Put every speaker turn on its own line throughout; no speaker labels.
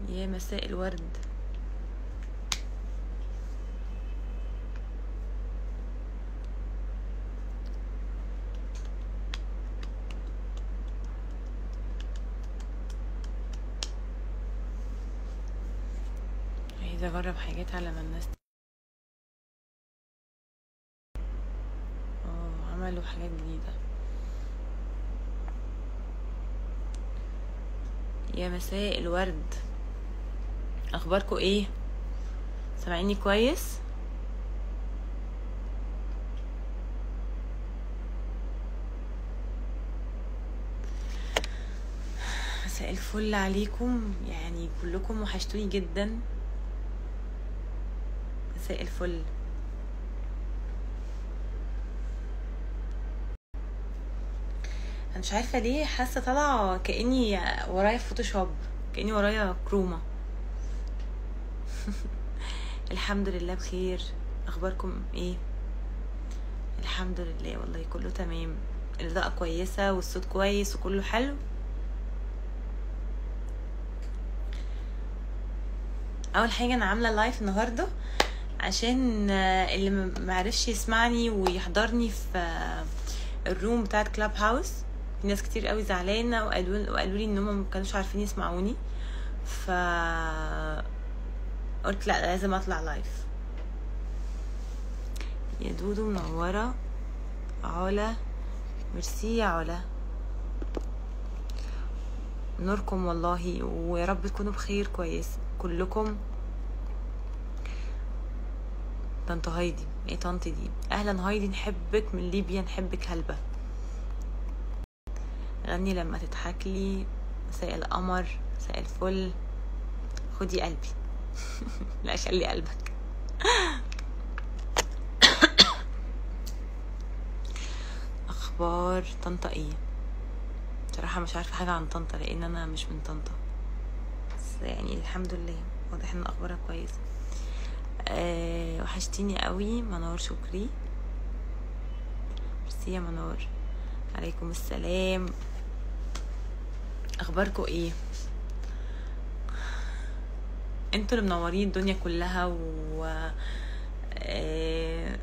يا مساء الورد عايزة اجرب حاجات على ما الناس اه عملوا حاجات جديدة يا مساء الورد اخباركم ايه سامعيني كويس مساء الفل عليكم يعني كلكم وحشتوني جدا مساء الفل انا مش عارفه ليه حاسه طالعه كاني ورايا فوتوشوب كاني ورايا كروما الحمد لله بخير اخباركم ايه الحمد لله والله كله تمام الاضاءه كويسه والصوت كويس وكله حلو اول حاجه انا عامله لايف النهارده عشان آه، اللي م- معرفش يسمعني ويحضرني في آه، الروم بتاعت كلاب هاوس في ناس كتير قوي زعلانه وقالوا وقالوا لي ان هم ما كانوش عارفين يسمعوني ف قلت لا لازم اطلع لايف يا دودو منوره علا ميرسي يا علا نوركم والله ويا رب تكونوا بخير كويس كلكم طنط هايدي ايه طنط دي اهلا هايدي نحبك من ليبيا نحبك هلبة غني لما تضحك لي مساء القمر مساء الفل خدي قلبي لا خلي قلبك اخبار طنطا ايه بصراحة مش عارفة حاجة عن طنطا لان انا مش من طنطا بس يعني الحمد لله واضح ان اخبارها كويسة أه وحشتيني قوي منار شكري ميرسي يا منار عليكم السلام اخباركم ايه انتوا اللي منورين الدنيا كلها و آه،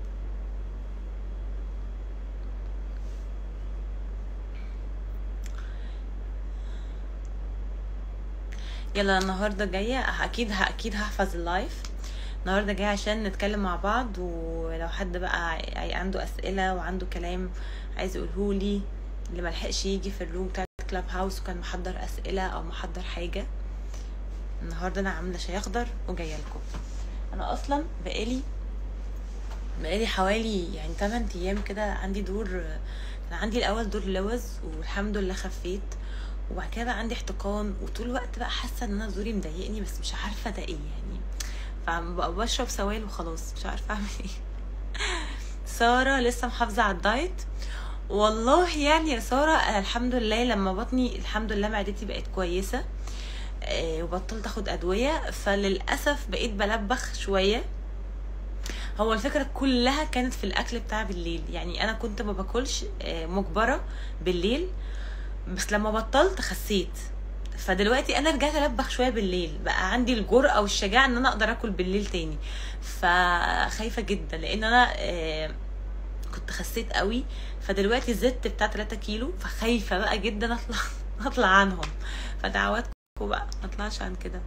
يلا النهارده جايه اكيد اكيد هحفظ اللايف النهارده جايه عشان نتكلم مع بعض ولو حد بقى ع- عنده اسئله وعنده كلام عايز يقوله لي اللي ملحقش يجي في الروم بتاع كلاب هاوس وكان محضر اسئله او محضر حاجه النهارده انا عامله شاي اخضر وجايه لكم انا اصلا بقالي بقالي حوالي يعني 8 ايام كده عندي دور كان عندي الاول دور لوز والحمد لله خفيت وبعد كده بقى عندي احتقان وطول الوقت بقى حاسه ان انا زوري مضايقني بس مش عارفه ده ايه يعني فبقى بشرب سوائل وخلاص مش عارفه اعمل ايه ساره لسه محافظه على الدايت والله يعني يا ساره انا الحمد لله لما بطني الحمد لله معدتي بقت كويسه آه، وبطلت اخد ادويه فللاسف بقيت بلبخ شويه هو الفكره كلها كانت في الاكل بتاع بالليل يعني انا كنت ما باكلش آه، مجبره بالليل بس لما بطلت خسيت فدلوقتي انا رجعت البخ شويه بالليل بقى عندي الجرأه والشجاعه ان انا اقدر اكل بالليل تاني فخايفه جدا لان انا آه، كنت خسيت قوي فدلوقتي زدت بتاع 3 كيلو فخايفه بقى جدا اطلع اطلع عنهم فدعواتكم بقى ما اطلعش عن كده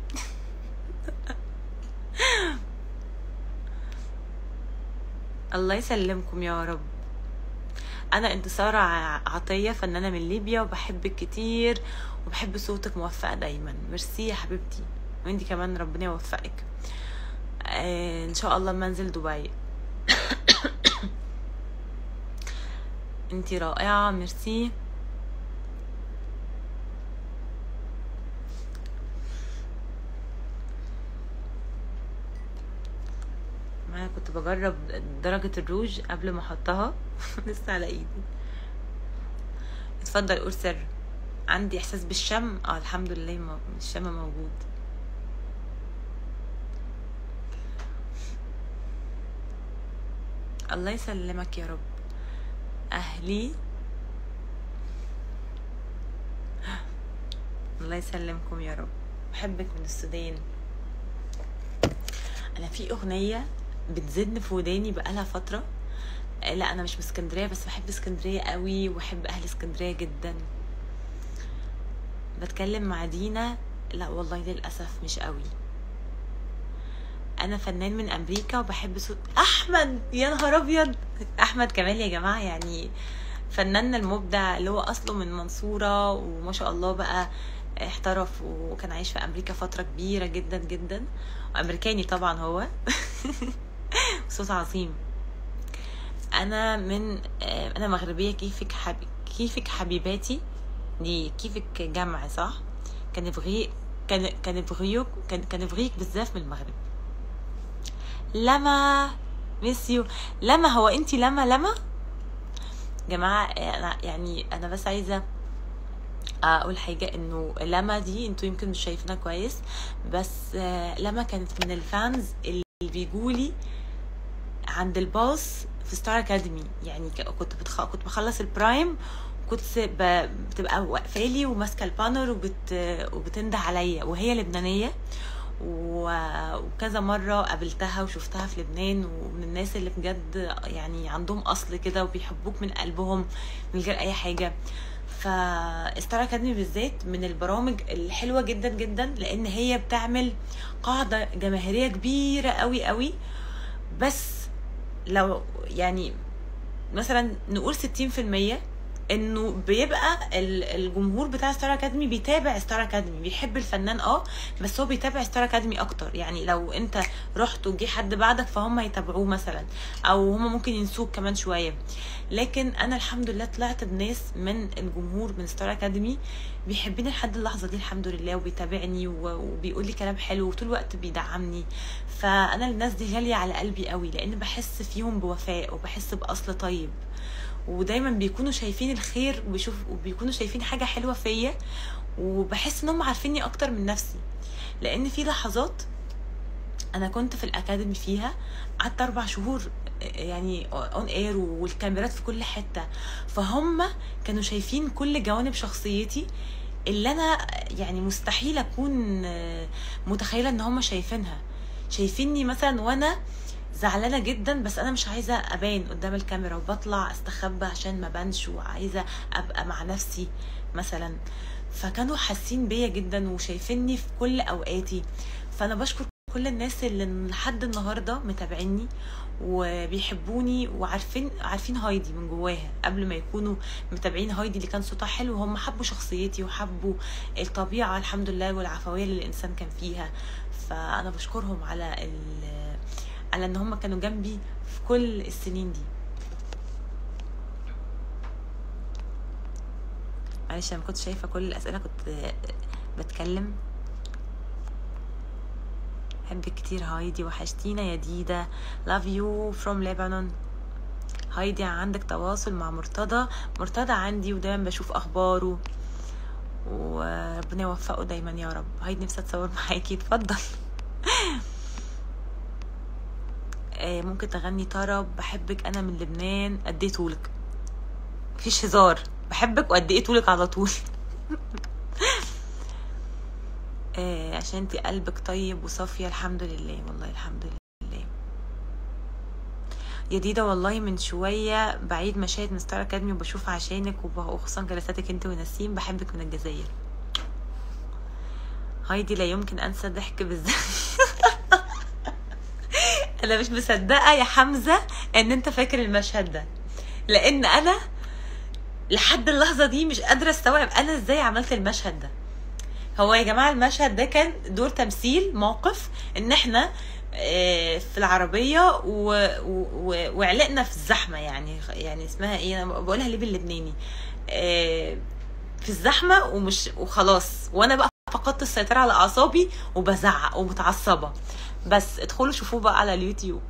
الله يسلمكم يا رب انا انتصار ع- عطيه فنانه من ليبيا وبحبك كتير وبحب صوتك موفقه دايما ميرسي يا حبيبتي وانتي كمان ربنا يوفقك آه ان شاء الله لما انزل دبي انتي رائعه ميرسي ما انا كنت بجرب درجة الروج قبل ما احطها لسه على ايدي اتفضل قول سر عندي احساس بالشم اه الحمد لله مو- الشم موجود الله يسلمك يا رب اهلي الله يسلمكم يا رب بحبك من السودان انا في اغنيه بتزن في وداني بقالها فتره آه، لا انا مش من اسكندريه بس بحب اسكندريه قوي وبحب اهل اسكندريه جدا بتكلم مع دينا لا والله للاسف مش قوي انا فنان من امريكا وبحب صوت احمد يا نهار ابيض احمد كمال يا جماعه يعني فناننا المبدع اللي هو اصله من منصوره وما شاء الله بقى احترف وكان عايش في امريكا فتره كبيره جدا جدا وامريكاني طبعا هو صوت عظيم انا من آه، انا مغربيه كيفك حبي كيفك حبيباتي دي كيفك جمع صح كان بغي كان كان بغيوك كان كان بغيك بزاف من المغرب لما ميسيو لما هو انت لما لما جماعه انا يعني انا بس عايزه اقول حاجه انه لما دي انتوا يمكن مش شايفينها كويس بس آه، لما كانت من الفانز اللي بيجولي عند الباص في ستار اكاديمي يعني ك- كنت بتخ... كنت بخلص البرايم كنت ب... بتبقى واقفه لي وماسكه البانر وبت... وبتنده عليا وهي لبنانيه و... وكذا مره قابلتها وشفتها في لبنان ومن الناس اللي بجد يعني عندهم اصل كده وبيحبوك من قلبهم من غير اي حاجه فستار اكاديمي بالذات من البرامج الحلوه جدا جدا لان هي بتعمل قاعده جماهيريه كبيره قوي قوي بس لو يعني مثلا نقول 60% انه بيبقى ال- الجمهور بتاع ستار اكاديمي بيتابع ستار اكاديمي بيحب الفنان اه بس هو بيتابع ستار اكاديمي اكتر يعني لو انت رحت وجي حد بعدك فهم يتابعوه مثلا او هم ممكن ينسوك كمان شويه لكن انا الحمد لله طلعت بناس من الجمهور من ستار اكاديمي بيحبني لحد اللحظه دي الحمد لله وبيتابعني و- وبيقول لي كلام حلو وطول الوقت بيدعمني فانا الناس دي غاليه على قلبي قوي لان بحس فيهم بوفاء وبحس باصل طيب ودايما بيكونوا شايفين الخير وبيشوف وبيكونوا شايفين حاجه حلوه فيا وبحس ان هم عارفيني اكتر من نفسي لان في لحظات انا كنت في الاكاديمي فيها قعدت اربع شهور يعني اون اير والكاميرات في كل حته فهم كانوا شايفين كل جوانب شخصيتي اللي انا يعني مستحيل اكون متخيله ان هم شايفينها شايفيني مثلا وانا زعلانه جدا بس انا مش عايزه ابان قدام الكاميرا وبطلع استخبى عشان ما بانش وعايزه ابقى مع نفسي مثلا فكانوا حاسين بيا جدا وشايفيني في كل اوقاتي فانا بشكر كل الناس اللي لحد النهارده متابعيني وبيحبوني وعارفين عارفين هايدي من جواها قبل ما يكونوا متابعين هايدي اللي كان صوتها حلو هم حبوا شخصيتي وحبوا الطبيعه الحمد لله والعفويه اللي الانسان كان فيها فانا بشكرهم على ال على ان هم كانوا جنبي في كل السنين دي معلش انا ما كنتش شايفه كل الاسئله كنت بتكلم بحبك كتير هايدي وحشتينا يا ديدا love you from Lebanon هايدي عندك تواصل مع مرتضى مرتضى عندي ودايما بشوف اخباره وربنا يوفقه دايما يا رب هايدي نفسي اتصور معاكي اتفضل آه، ممكن تغني طرب بحبك انا من لبنان قد ايه طولك مفيش هزار بحبك وقد ايه طولك على طول آه، عشان انتي قلبك طيب وصافية الحمد لله والله الحمد لله يا ديدا والله من شوية بعيد مشاهد من ستار اكاديمي وبشوف عشانك وب- وخصوصا جلساتك انت ونسيم بحبك من الجزائر هايدي لا يمكن انسى ضحك بالذات انا مش مصدقه يا حمزه ان انت فاكر المشهد ده لان انا لحد اللحظه دي مش قادره استوعب انا ازاي عملت المشهد ده هو يا جماعه المشهد ده كان دور تمثيل موقف ان احنا آه، في العربيه و... و... و... وعلقنا في الزحمه يعني يعني اسمها ايه انا بقولها ليه باللبناني آه، في الزحمه ومش وخلاص وانا بقى فقدت السيطره على اعصابي وبزعق ومتعصبه بس ادخلوا شوفوه بقى على اليوتيوب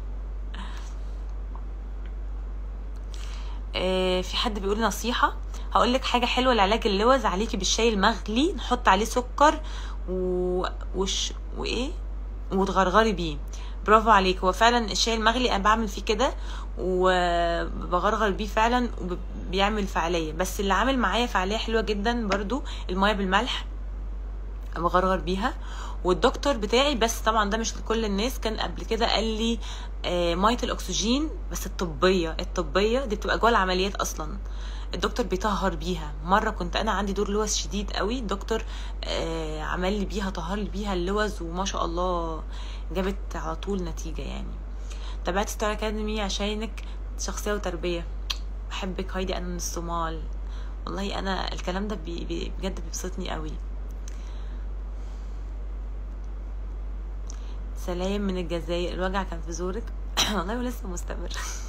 آه، في حد بيقول نصيحة هقول لك حاجة حلوة لعلاج اللوز عليكي بالشاي المغلي نحط عليه سكر و... وش... وايه وتغرغري بيه برافو عليك هو فعلا الشاي المغلي انا بعمل فيه كده وبغرغر بيه فعلا وبيعمل فعالية بس اللي عامل معايا فعالية حلوة جدا برضو المية بالملح بغرغر بيها والدكتور بتاعي بس طبعا ده مش لكل الناس كان قبل كده قال لي آه، ميه الاكسجين بس الطبيه الطبيه دي بتبقى جوه العمليات اصلا الدكتور بيطهر بيها مره كنت انا عندي دور لوز شديد قوي الدكتور آه، عمل لي بيها طهر لي بيها اللوز وما شاء الله جابت على طول نتيجه يعني تابعت ستار اكاديمي عشانك شخصيه وتربيه بحبك هايدي انا من الصومال والله انا الكلام ده بي بي بجد بيبسطني قوي سلام من الجزائر الوجع كان في زورك والله ولسه مستمر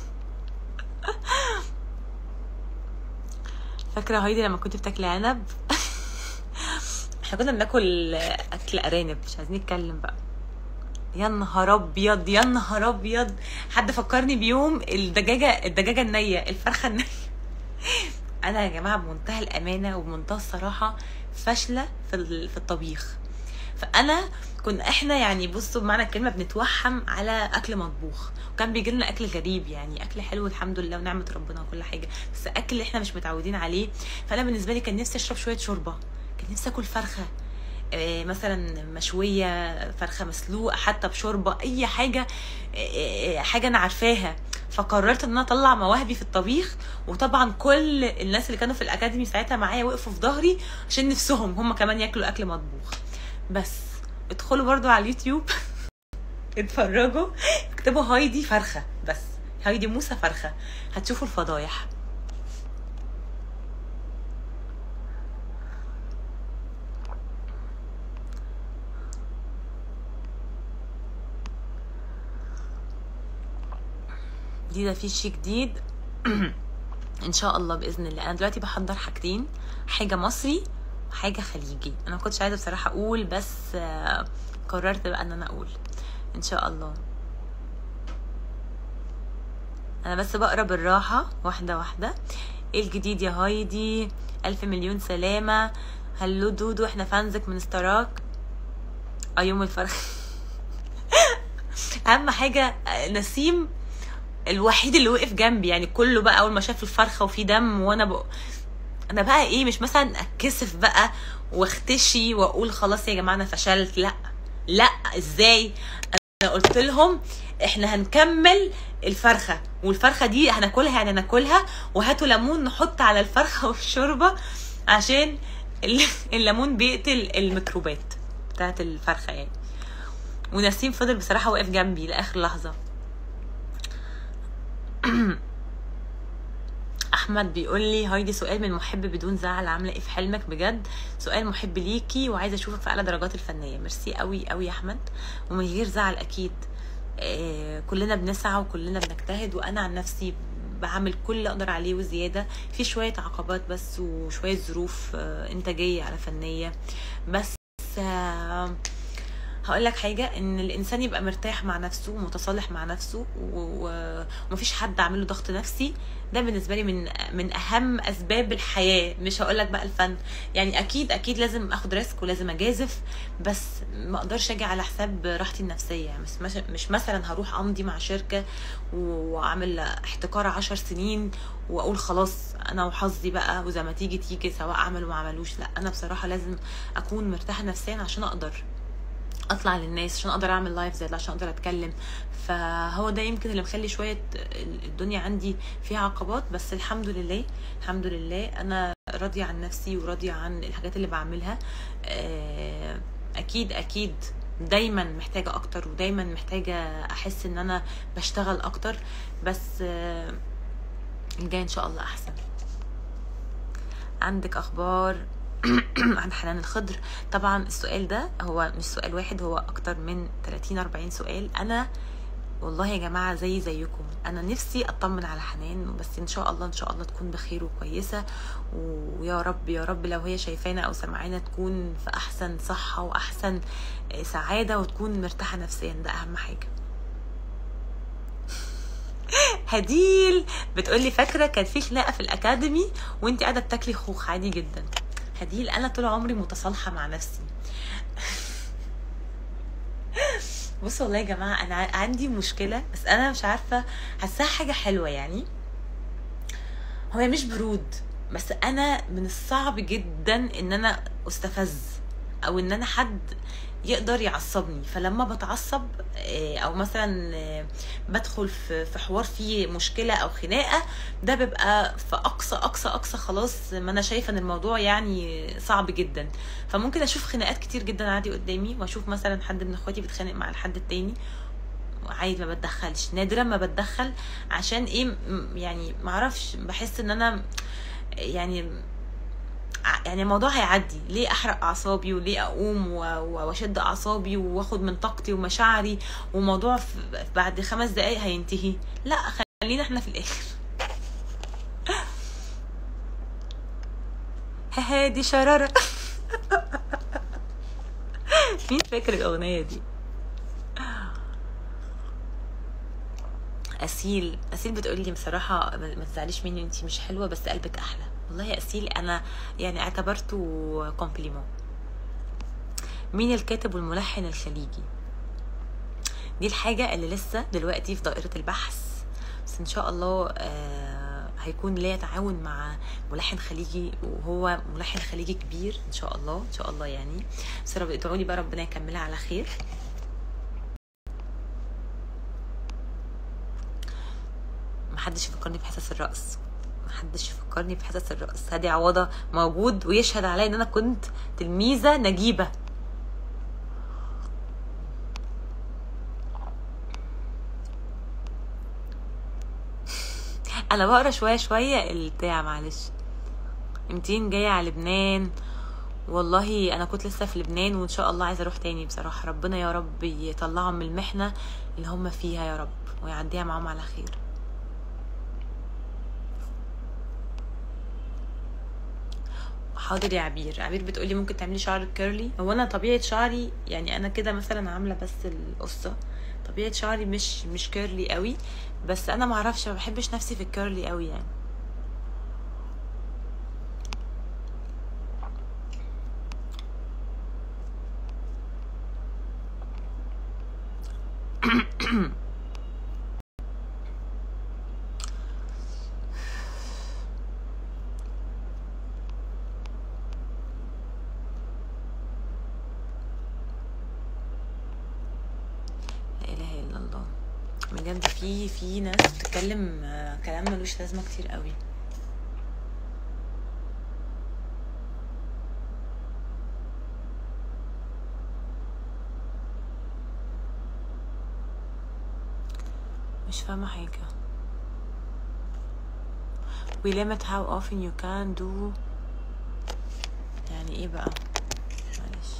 فاكره هايدي لما كنت بتاكلي عنب احنا كنا بناكل اكل ارانب مش عايزين نتكلم بقى يا نهار ابيض يا نهار ابيض حد فكرني بيوم الدجاجه الدجاجه النيه الفرخه النيه انا يا جماعه بمنتهى الامانه وبمنتهى الصراحه فاشله في ال- في الطبيخ فانا كنا احنا يعني بصوا بمعنى الكلمه بنتوحم على اكل مطبوخ وكان بيجي لنا اكل غريب يعني اكل حلو الحمد لله ونعمه ربنا وكل حاجه بس اكل احنا مش متعودين عليه فانا بالنسبه لي كان نفسي اشرب شويه شوربه كان نفسي اكل فرخه آه، مثلا مشويه فرخه مسلوقه حتى بشوربه اي حاجه آه، آه، حاجه انا عارفاها فقررت ان انا اطلع مواهبي في الطبيخ وطبعا كل الناس اللي كانوا في الاكاديمي ساعتها معايا وقفوا في ظهري عشان نفسهم هم كمان ياكلوا اكل مطبوخ بس ادخلوا برضو على اليوتيوب اتفرجوا اكتبوا هايدي فرخه بس هايدي موسى فرخه هتشوفوا الفضايح دي ده في شيء جديد ان شاء الله باذن الله انا دلوقتي بحضر حاجتين حاجه مصري وحاجه خليجي انا ما كنتش عايزه بصراحه اقول بس آه، قررت بقى ان انا اقول ان شاء الله انا بس بقرا بالراحه واحده واحده ايه الجديد يا هايدي الف مليون سلامه هلو دودو احنا فانزك من ستراك اه يوم الفرخ اهم حاجه آه، نسيم الوحيد اللي وقف جنبي يعني كله بقى اول ما شاف الفرخه وفي دم وانا بق... انا بقى ايه مش مثلا اتكسف بقى واختشي واقول خلاص يا جماعه انا فشلت لا لا ازاي انا قلت لهم احنا هنكمل الفرخه والفرخه دي هناكلها يعني ناكلها وهاتوا ليمون نحط على الفرخه والشوربه عشان ال- الليمون بيقتل الميكروبات بتاعت الفرخه يعني ونسيم فضل بصراحه واقف جنبي لاخر لحظه احمد بيقول لي هايدي سؤال من محب بدون زعل عامله ايه في حلمك بجد سؤال محب ليكي وعايزه اشوفك في اعلى درجات الفنيه ميرسي قوي قوي يا احمد ومن غير زعل اكيد آه كلنا بنسعى وكلنا بنجتهد وانا عن نفسي بعمل كل اللي اقدر عليه وزياده في شويه عقبات بس وشويه ظروف آه انتاجيه على فنيه بس آه هقول لك حاجه ان الانسان يبقى مرتاح مع نفسه ومتصالح مع نفسه و- و- ومفيش حد عامل له ضغط نفسي ده بالنسبه لي من من اهم اسباب الحياه مش هقول لك بقى الفن يعني اكيد اكيد لازم اخد ريسك ولازم اجازف بس ما اقدرش اجي على حساب راحتي النفسيه يعني مش مش- مش مثلا هروح امضي مع شركه واعمل احتكار عشر سنين واقول خلاص انا وحظي بقى وزي ما تيجي تيجي سواء عملوا ما عملوش لا انا بصراحه لازم اكون مرتاحه نفسيا عشان اقدر اطلع للناس عشان اقدر اعمل لايف زي ده عشان اقدر اتكلم فهو ده يمكن اللي مخلي شويه الدنيا عندي فيها عقبات بس الحمد لله الحمد لله انا راضيه عن نفسي وراضيه عن الحاجات اللي بعملها آه، اكيد اكيد دايما محتاجه اكتر ودايما محتاجه احس ان انا بشتغل اكتر بس آه، الجاي ان شاء الله احسن عندك اخبار عن حنان الخضر طبعا السؤال ده هو مش سؤال واحد هو اكتر من 30 40 سؤال انا والله يا جماعه زي زيكم انا نفسي اطمن على حنان بس ان شاء الله ان شاء الله تكون بخير وكويسه ويا رب يا رب لو هي شايفانا او سمعانا تكون في احسن صحه واحسن سعاده وتكون مرتاحه نفسيا ده اهم حاجه هديل بتقولي فاكره كان في خناقه في الاكاديمي وانت قاعده بتاكلي خوخ عادي جدا هديل انا طول عمري متصالحه مع نفسي بصوا والله يا جماعه انا ع- عندي مشكله بس انا مش عارفه حاساها حاجه حلوه يعني هو مش برود بس انا من الصعب جدا ان انا استفز او ان انا حد يقدر يعصبني فلما بتعصب آه، او مثلا آه، بدخل في في حوار فيه مشكله او خناقه ده بيبقى في اقصى اقصى اقصى خلاص ما انا شايفه ان الموضوع يعني صعب جدا فممكن اشوف خناقات كتير جدا عادي قدامي واشوف مثلا حد من اخواتي بيتخانق مع الحد التاني عادي ما بتدخلش نادرا ما بتدخل عشان ايه م- يعني معرفش بحس ان انا يعني ع- يعني الموضوع هيعدي ليه احرق اعصابي وليه اقوم و- و- واشد اعصابي واخد من طاقتي ومشاعري وموضوع في- بعد خمس دقايق هينتهي لا خلينا احنا في الاخر ها دي شرارة مين فاكر الاغنية دي اسيل اسيل بتقول لي بصراحه ما ما تزعليش مني انت مش حلوه بس قلبك احلى والله يا اسيل انا يعني اعتبرته كومبليمون مين الكاتب والملحن الخليجي دي الحاجه اللي لسه دلوقتي في دائره البحث بس ان شاء الله آه هيكون ليا تعاون مع ملحن خليجي وهو ملحن خليجي كبير ان شاء الله ان شاء الله يعني بس رب ادعوا لي بقى ربنا يكملها على خير محدش يفكرني بحساس الرأس محدش يفكرني بحساس الرأس هادي عوضة موجود ويشهد عليا ان انا كنت تلميذة نجيبة انا بقرا شوية شوية البتاع معلش امتين جاية على لبنان والله انا كنت لسه في لبنان وان شاء الله عايزه اروح تاني بصراحه ربنا يا رب يطلعهم من المحنه اللي هم فيها يا رب ويعديها معاهم على خير حاضر يا عبير عبير بتقولي ممكن تعملي شعرك كيرلي هو انا طبيعه شعري يعني انا كده مثلا عامله بس القصه طبيعه شعري مش مش كيرلي قوي بس انا معرفش ما بحبش نفسي في الكيرلي قوي يعني لا اله الا الله بجد في في ناس بتتكلم آه، كلام ملوش لازمه كتير قوي مش فاهمه حاجه we limit how often you can do يعني ايه بقى معلش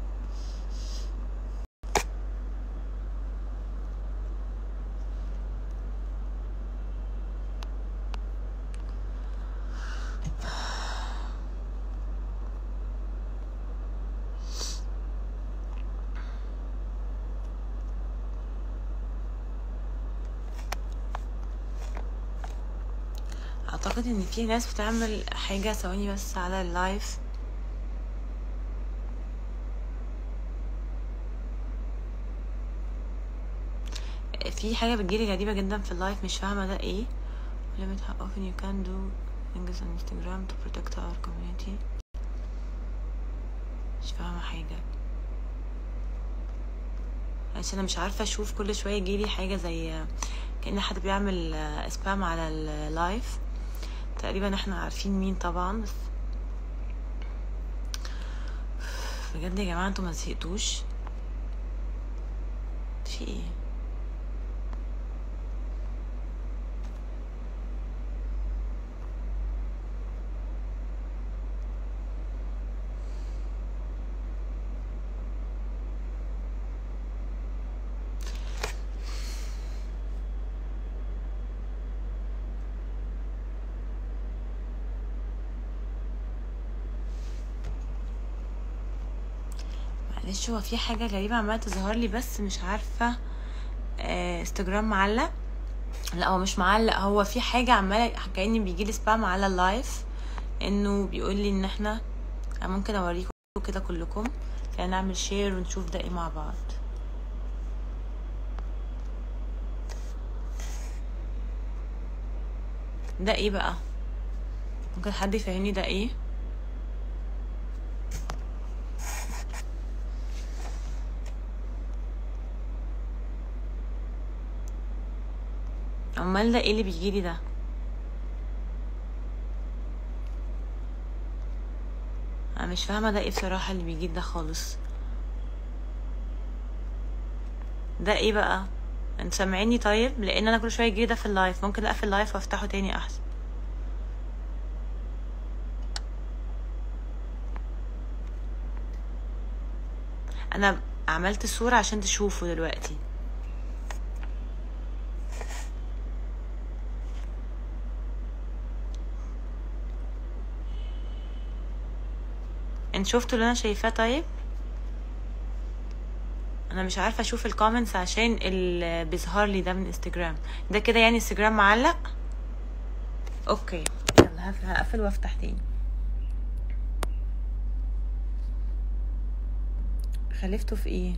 اعتقد ان في ناس بتعمل حاجة ثواني بس على اللايف في حاجة بتجيلي غريبة جدا في اللايف مش فاهمة ده ايه limit how often you can do things on Instagram to protect our community مش فاهمة حاجة عشان انا مش عارفة اشوف كل شوية يجيلي حاجة زي كأن حد بيعمل سبام على اللايف تقريبا احنا عارفين مين طبعا بس بجد يا جماعة انتوا ما زهقتوش في ايه معلش هو في حاجة غريبة عمالة تظهر لي بس مش عارفة آه، انستجرام معلق لا هو مش معلق هو في حاجة عمالة كأني بيجيلي سبام على اللايف انه بيقول لي ان احنا أنا ممكن اوريكم كده كلكم يعني نعمل شير ونشوف ده ايه مع بعض ده ايه بقى ممكن حد يفهمني ده ايه امال ده ايه اللي بيجيلي ده انا مش فاهمه ده ايه بصراحه اللي بيجي ده خالص ده ايه بقى انت سامعيني طيب لان انا كل شويه يجيلي ده في اللايف ممكن اقفل اللايف وافتحه تاني احسن انا عملت صورة عشان تشوفوا دلوقتي انت شفتوا اللي انا شايفاه طيب انا مش عارفه اشوف الكومنتس عشان اللي بيظهر لي ده من انستجرام ده كده يعني انستجرام معلق اوكي يلا هف- هقفل وافتح تاني خلفته في ايه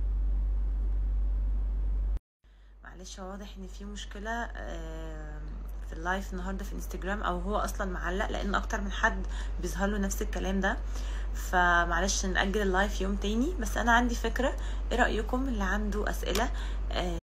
معلش هو واضح ان في مشكله آم، في اللايف النهارده في انستجرام او هو اصلا معلق لان اكتر من حد بيظهر له نفس الكلام ده فمعلش نأجل اللايف يوم تاني بس انا عندي فكره ايه رايكم اللي عنده اسئله آه،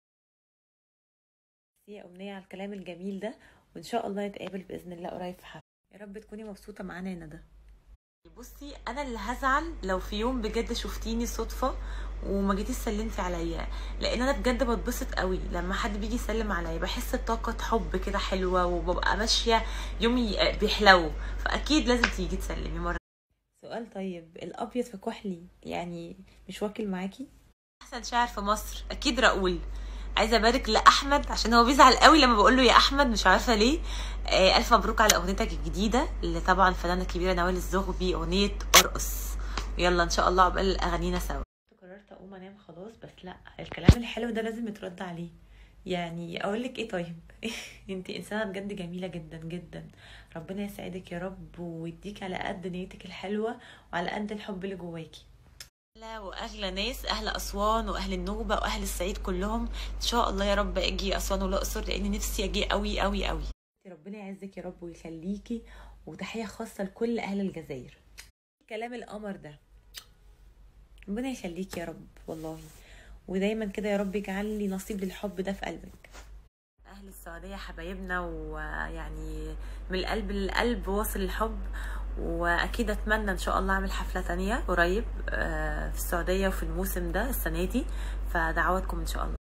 هي امنيه على الكلام الجميل ده وان شاء الله نتقابل باذن الله قريب في حفله يا رب تكوني مبسوطه معانا يا ندى بصي انا اللي هزعل لو في يوم بجد شفتيني صدفه وما جيتيش سلمتي عليا لان انا بجد بتبسط قوي لما حد بيجي يسلم عليا بحس بطاقه حب كده حلوه وببقى ماشيه يومي بيحلو فاكيد لازم تيجي تسلمي مره سؤال طيب الابيض في كحلي يعني مش واكل معاكي احسن شاعر في مصر اكيد راؤول عايزه ابارك لاحمد عشان هو بيزعل قوي لما بقول له يا احمد مش عارفه ليه آه الف مبروك على اغنيتك الجديده اللي طبعا الفنانه الكبيره نوال الزغبي اغنيه ارقص يلا ان شاء الله عقبال اغانينا سوا قررت اقوم انام خلاص بس لا الكلام الحلو ده لازم يترد عليه يعني اقول لك ايه طيب انت انسانه بجد جميله جدا جدا ربنا يسعدك يا رب ويديك على قد نيتك الحلوه وعلى قد الحب اللي جواكي لا واغلى ناس اهل اسوان واهل النوبه واهل الصعيد كلهم ان شاء الله يا رب اجي اسوان والاقصر لان نفسي اجي قوي قوي قوي ربنا يعزك يا رب ويخليكي وتحيه خاصه لكل اهل الجزائر كلام القمر ده ربنا يخليكي يا رب والله ودايما كده يا رب يجعل لي نصيب للحب ده في قلبك اهل السعوديه حبايبنا ويعني من القلب للقلب واصل الحب واكيد اتمنى ان شاء الله اعمل حفله تانية قريب آه، في السعوديه وفي الموسم ده السنه دي فدعواتكم ان شاء الله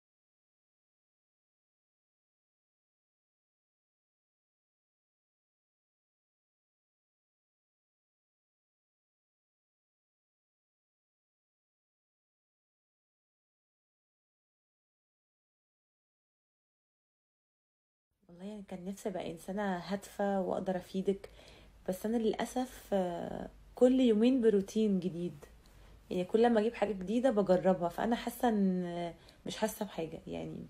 والله يعني كان نفسي ابقى انسانه هادفه واقدر افيدك بس انا للاسف آه، كل يومين بروتين جديد يعني كل ما اجيب حاجه جديده بجربها فانا حاسه ان آه، مش حاسه بحاجه يعني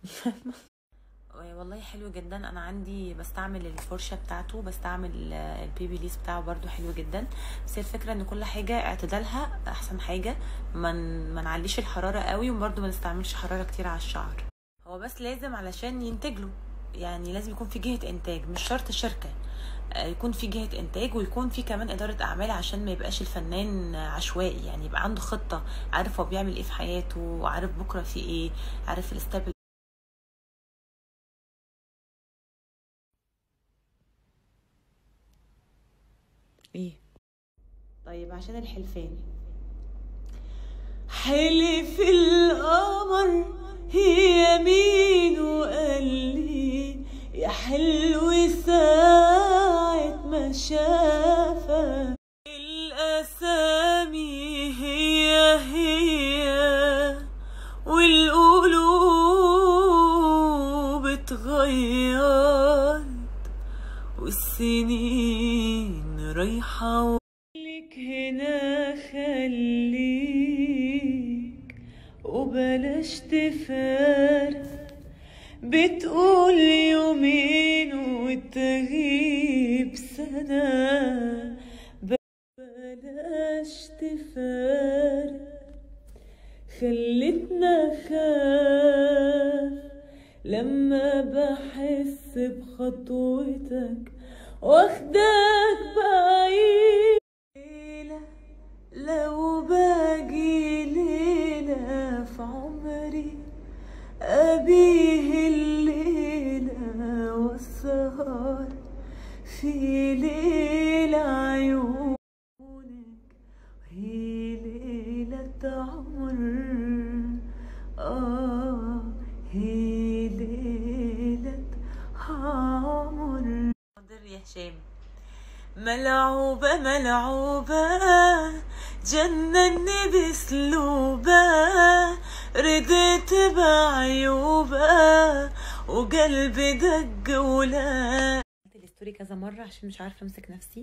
والله حلو جدا انا عندي بستعمل الفرشه بتاعته بستعمل آه، البيبي ليس بتاعه برضو حلو جدا بس هي الفكره ان كل حاجه اعتدالها احسن حاجه ما من ما نعليش الحراره قوي وبرضو ما نستعملش حراره كتير على الشعر هو بس لازم علشان ينتج له يعني لازم يكون في جهه انتاج مش شرط شركه آه، يكون في جهه انتاج ويكون في كمان اداره اعمال عشان ما يبقاش الفنان عشوائي يعني يبقى عنده خطه عارف هو بيعمل ايه في حياته عارف بكره في ايه عارف الاستابل ايه طيب عشان الحلفان حلف القمر هي مين وقال لي يا حلو ساعة ما شافك الأسامي هي هي والقلوب اتغيرت والسنين رايحة لك هنا خليك وبلاش تفارق بتقول يومين وتغيب سنة بلاش تفارق خلتنا خاف لما بحس بخطوتك واخدك بعيد ليلة لو باجي ليلة في عمري أبيه الليل في ليل عيونك هي ليلة عمر آه هي ليلة عمر حاضر يا هشام ملعوبة ملعوبة جنني بسلوبة رديت بعيوبة وقلبي دق ولا قلت الستوري كذا مرة عشان مش عارفة امسك نفسي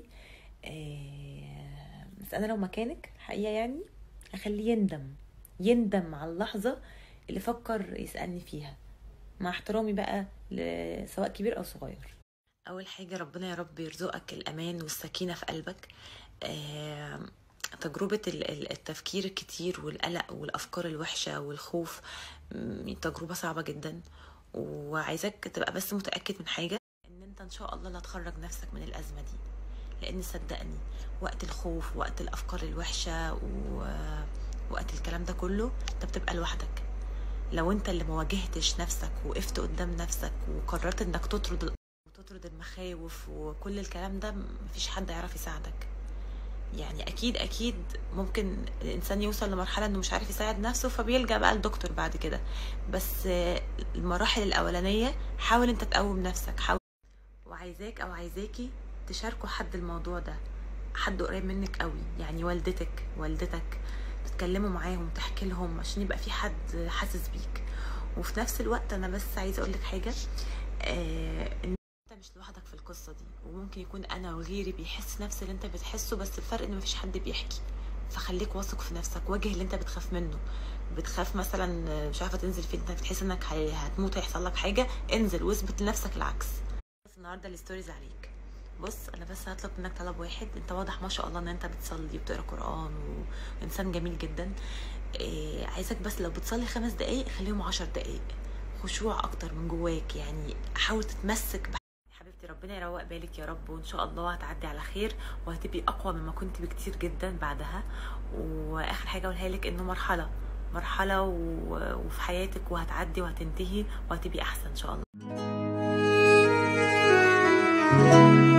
آه، بس انا لو مكانك حقيقة يعني اخليه يندم يندم على اللحظة اللي فكر يسألني فيها مع احترامي بقى ل- سواء كبير او صغير اول حاجه ربنا يا رب يرزقك الامان والسكينه في قلبك آه، تجربه ال- ال- التفكير الكتير والقلق والافكار الوحشه والخوف م، تجربه صعبه جدا وعايزاك تبقى بس متاكد من حاجه ان انت ان شاء الله لا تخرج نفسك من الازمه دي لان صدقني وقت الخوف وقت الافكار الوحشه ووقت الكلام ده كله انت بتبقى لوحدك لو انت اللي مواجهتش نفسك وقفت قدام نفسك وقررت انك تطرد ال- وتطرد المخاوف وكل الكلام ده مفيش حد يعرف يساعدك يعني اكيد اكيد ممكن الانسان يوصل لمرحله انه مش عارف يساعد نفسه فبيلجا بقى لدكتور بعد كده بس آه، المراحل الاولانيه حاول انت تقوم نفسك حاول وعايزاك او عايزاكي تشاركوا حد الموضوع ده حد قريب منك قوي يعني والدتك والدتك تتكلموا معاهم تحكي لهم عشان يبقى في حد حاسس بيك وفي نفس الوقت انا بس عايزه اقول لك حاجه آه ان انت مش لوحدك في القصه دي وممكن يكون انا وغيري بيحس نفس اللي انت بتحسه بس الفرق ان مفيش حد بيحكي فخليك واثق في نفسك واجه اللي انت بتخاف منه بتخاف مثلا آه، مش عارفه تنزل فين انت بتحس انك هي- هتموت هيحصل لك حاجه انزل واثبت لنفسك العكس بس النهارده الستوريز عليك بص انا بس هطلب منك طلب واحد انت واضح ما شاء الله ان انت بتصلي وبتقرا قران وانسان جميل جدا إيه عايزك بس لو بتصلي خمس دقايق خليهم عشر دقايق خشوع اكتر من جواك يعني حاول تتمسك بح... حبيبتي ربنا يروق بالك يا رب وان شاء الله هتعدي على خير وهتبقي اقوى مما كنت بكتير جدا بعدها واخر حاجه اقولها لك انه مرحله مرحله و... وفي حياتك وهتعدي وهتنتهي وهتبقي احسن ان شاء الله